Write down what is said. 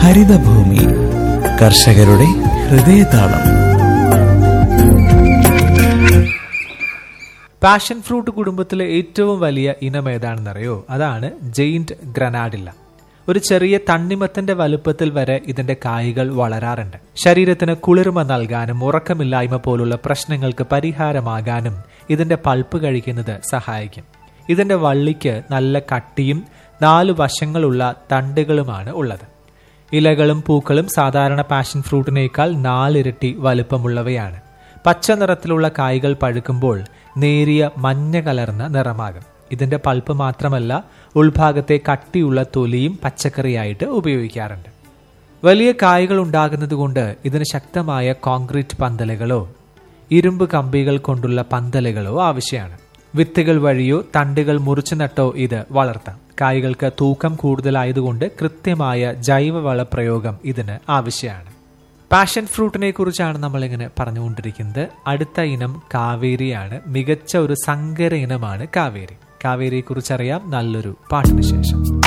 ഹരിതഭൂമി കർഷകരുടെ ഹൃദയതാളം പാഷൻ ഫ്രൂട്ട് കുടുംബത്തിലെ ഏറ്റവും വലിയ ഇനം ഏതാണെന്നറിയോ അതാണ് ജെയിന്റ് ഗ്രനാഡില്ല ഒരു ചെറിയ തണ്ണിമത്തന്റെ വലുപ്പത്തിൽ വരെ ഇതിന്റെ കായ്കൾ വളരാറുണ്ട് ശരീരത്തിന് കുളിർമ നൽകാനും ഉറക്കമില്ലായ്മ പോലുള്ള പ്രശ്നങ്ങൾക്ക് പരിഹാരമാകാനും ഇതിന്റെ പൾപ്പ് കഴിക്കുന്നത് സഹായിക്കും ഇതിന്റെ വള്ളിക്ക് നല്ല കട്ടിയും നാലു വശങ്ങളുള്ള തണ്ടുകളുമാണ് ഉള്ളത് ഇലകളും പൂക്കളും സാധാരണ പാഷൻ ഫ്രൂട്ടിനേക്കാൾ നാലിരട്ടി വലുപ്പമുള്ളവയാണ് പച്ച നിറത്തിലുള്ള കായ്കൾ പഴുക്കുമ്പോൾ നേരിയ മഞ്ഞ കലർന്ന നിറമാകും ഇതിന്റെ പൾപ്പ് മാത്രമല്ല ഉൾഭാഗത്തെ കട്ടിയുള്ള തൊലിയും പച്ചക്കറിയായിട്ട് ഉപയോഗിക്കാറുണ്ട് വലിയ കായ്കൾ ഉണ്ടാകുന്നത് കൊണ്ട് ഇതിന് ശക്തമായ കോൺക്രീറ്റ് പന്തലുകളോ ഇരുമ്പ് കമ്പികൾ കൊണ്ടുള്ള പന്തലുകളോ ആവശ്യമാണ് വിത്തുകൾ വഴിയോ തണ്ടുകൾ മുറിച്ചു നട്ടോ ഇത് വളർത്താം കായ്കൾക്ക് തൂക്കം കൂടുതലായതുകൊണ്ട് കൃത്യമായ ജൈവവള പ്രയോഗം ഇതിന് ആവശ്യമാണ് പാഷൻ ഫ്രൂട്ടിനെ കുറിച്ചാണ് നമ്മളിങ്ങനെ പറഞ്ഞുകൊണ്ടിരിക്കുന്നത് അടുത്ത ഇനം കാവേരിയാണ് മികച്ച ഒരു സങ്കര ഇനമാണ് കാവേരി കാവേരിയെ കുറിച്ചറിയാം നല്ലൊരു പാട്ടിന് ശേഷം